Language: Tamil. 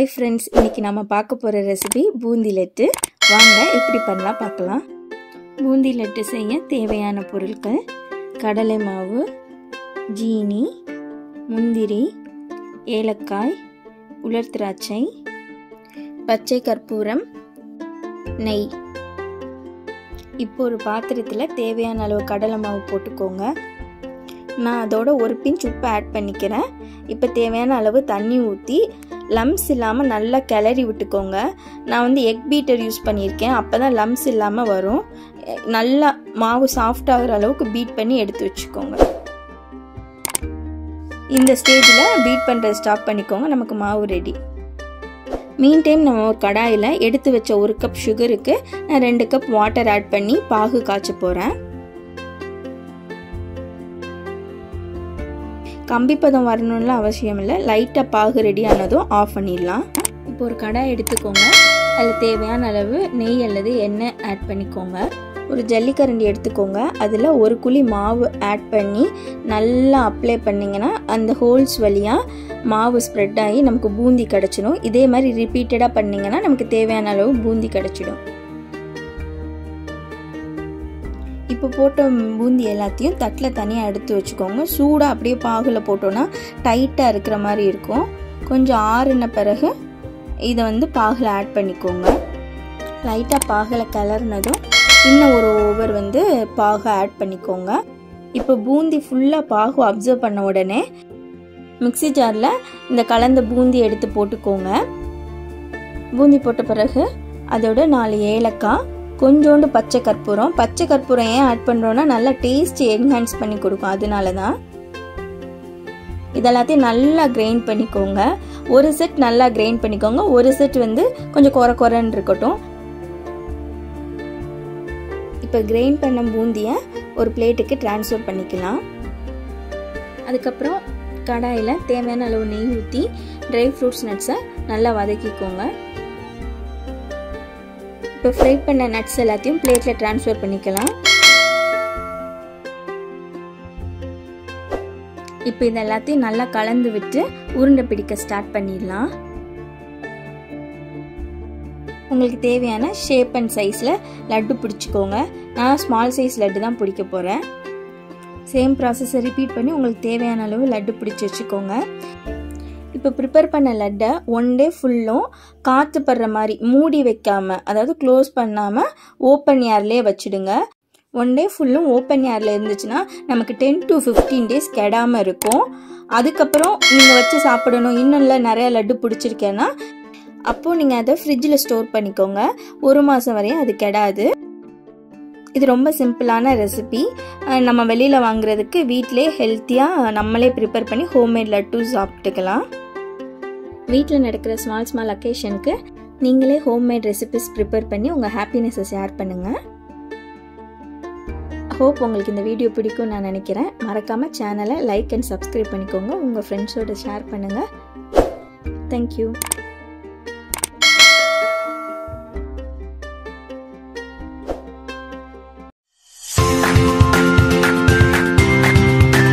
ஹாய் ஃப்ரெண்ட்ஸ் இன்னைக்கு நம்ம பார்க்க போகிற ரெசிபி பூந்தி லட்டு வாங்க எப்படி பண்ணலாம் பார்க்கலாம் பூந்தி லட்டு செய்ய தேவையான பொருட்கள் கடலை மாவு ஜீனி முந்திரி ஏலக்காய் உலர் திராட்சை பச்சை கற்பூரம் நெய் இப்போ ஒரு பாத்திரத்தில் தேவையான அளவு கடலை மாவு போட்டுக்கோங்க நான் அதோட ஒரு பிஞ்ச் உப்பு ஆட் பண்ணிக்கிறேன் இப்போ தேவையான அளவு தண்ணி ஊற்றி லம்ஸ் இல்லாமல் நல்லா கிளறி விட்டுக்கோங்க நான் வந்து எக் பீட்டர் யூஸ் பண்ணியிருக்கேன் அப்போ தான் லம்ஸ் இல்லாமல் வரும் நல்லா மாவு சாஃப்ட் ஆகிற அளவுக்கு பீட் பண்ணி எடுத்து வச்சுக்கோங்க இந்த ஸ்டேஜில் பீட் பண்ணுறது ஸ்டாப் பண்ணிக்கோங்க நமக்கு மாவு ரெடி மீன் டைம் நம்ம ஒரு கடாயில் எடுத்து வச்ச ஒரு கப் சுகருக்கு நான் ரெண்டு கப் வாட்டர் ஆட் பண்ணி பாகு காய்ச்ச போகிறேன் கம்பி பதம் வரணும்னு அவசியம் இல்லை லைட்டாக பாகு ரெடி ஆனதும் ஆஃப் பண்ணிடலாம் இப்போ ஒரு கடாய் எடுத்துக்கோங்க அதில் தேவையான அளவு நெய் அல்லது எண்ணெய் ஆட் பண்ணிக்கோங்க ஒரு ஜல்லிக்கரண்டி எடுத்துக்கோங்க அதில் ஒரு குழி மாவு ஆட் பண்ணி நல்லா அப்ளை பண்ணிங்கன்னா அந்த ஹோல்ஸ் வழியாக மாவு ஸ்ப்ரெட் ஆகி நமக்கு பூந்தி கிடச்சிடும் இதே மாதிரி ரிப்பீட்டடாக பண்ணிங்கன்னா நமக்கு தேவையான அளவு பூந்தி கிடச்சிடும் இப்போ போட்ட பூந்தி எல்லாத்தையும் தட்டில் தனியாக எடுத்து வச்சுக்கோங்க சூடாக அப்படியே பாகில் போட்டோன்னா டைட்டாக இருக்கிற மாதிரி இருக்கும் கொஞ்சம் ஆறுன பிறகு இதை வந்து பாகில் ஆட் பண்ணிக்கோங்க லைட்டாக பாகில் கிளறினதும் இன்னும் ஒரு ஓவர் வந்து பாகு ஆட் பண்ணிக்கோங்க இப்போ பூந்தி ஃபுல்லாக பாகு அப்சர்வ் பண்ண உடனே மிக்சி ஜாரில் இந்த கலந்த பூந்தி எடுத்து போட்டுக்கோங்க பூந்தி போட்ட பிறகு அதோட நாலு ஏலக்காய் கொஞ்சோண்டு பச்சை கற்பூரம் பச்சை கற்பூரம் ஏன் ஆட் பண்ணுறோன்னா நல்லா டேஸ்ட் என்ஹான்ஸ் பண்ணி கொடுக்கும் அதனால தான் இதெல்லாத்தையும் நல்லா கிரைண்ட் பண்ணிக்கோங்க ஒரு செட் நல்லா கிரைண்ட் பண்ணிக்கோங்க ஒரு செட் வந்து கொஞ்சம் குறை குறைன்னு இருக்கட்டும் இப்போ கிரைண்ட் பண்ண பூந்தியை ஒரு பிளேட்டுக்கு டிரான்ஸ்ஃபர் பண்ணிக்கலாம் அதுக்கப்புறம் கடாயில் தேவையான அளவு நெய் ஊற்றி ட்ரை ஃப்ரூட்ஸ் நட்ஸை நல்லா வதக்கிக்கோங்க இப்போ ஃப்ரை பண்ண நட்ஸ் எல்லாத்தையும் பிளேட்டில் ட்ரான்ஸ்ஃபர் பண்ணிக்கலாம் இப்போ இது எல்லாத்தையும் நல்லா கலந்து விட்டு உருண்டை பிடிக்க ஸ்டார்ட் பண்ணிடலாம் உங்களுக்கு தேவையான ஷேப் அண்ட் சைஸில் லட்டு பிடிச்சிக்கோங்க நான் ஸ்மால் சைஸ் லட்டு தான் பிடிக்க போகிறேன் சேம் ப்ராசஸை ரிப்பீட் பண்ணி உங்களுக்கு தேவையான அளவு லட்டு பிடிச்சி வச்சுக்கோங்க இப்போ ப்ரிப்பேர் பண்ண லட்டை ஒன் டே ஃபுல்லும் காற்று படுற மாதிரி மூடி வைக்காம அதாவது க்ளோஸ் பண்ணாமல் ஓப்பன் ஏர்லேயே வச்சுடுங்க ஒன் டே ஃபுல்லும் ஓப்பன் ஏரில் இருந்துச்சுன்னா நமக்கு டென் டு ஃபிஃப்டீன் டேஸ் கெடாமல் இருக்கும் அதுக்கப்புறம் நீங்கள் வச்சு சாப்பிடணும் இன்னும் இல்லை நிறையா லட்டு பிடிச்சிருக்கேன்னா அப்போது நீங்கள் அதை ஃப்ரிட்ஜில் ஸ்டோர் பண்ணிக்கோங்க ஒரு மாதம் வரையும் அது கெடாது இது ரொம்ப சிம்பிளான ரெசிபி நம்ம வெளியில் வாங்குறதுக்கு வீட்டிலே ஹெல்த்தியாக நம்மளே ப்ரிப்பேர் பண்ணி ஹோம்மேட் லட்டு சாப்பிட்டுக்கலாம் வீட்டில் நடக்கிற ஸ்மால் ஸ்மால் அக்கேஷனுக்கு நீங்களே ஹோம்மேட் ரெசிபிஸ் ப்ரிப்பேர் பண்ணி உங்கள் ஹாப்பினஸை ஷேர் பண்ணுங்கள் ஹோப் உங்களுக்கு இந்த வீடியோ பிடிக்கும்னு நான் நினைக்கிறேன் மறக்காமல் சேனலை லைக் அண்ட் சப்ஸ்கிரைப் பண்ணிக்கோங்க உங்கள் ஃப்ரெண்ட்ஸோட ஷேர் பண்ணுங்கள் தேங்க்யூ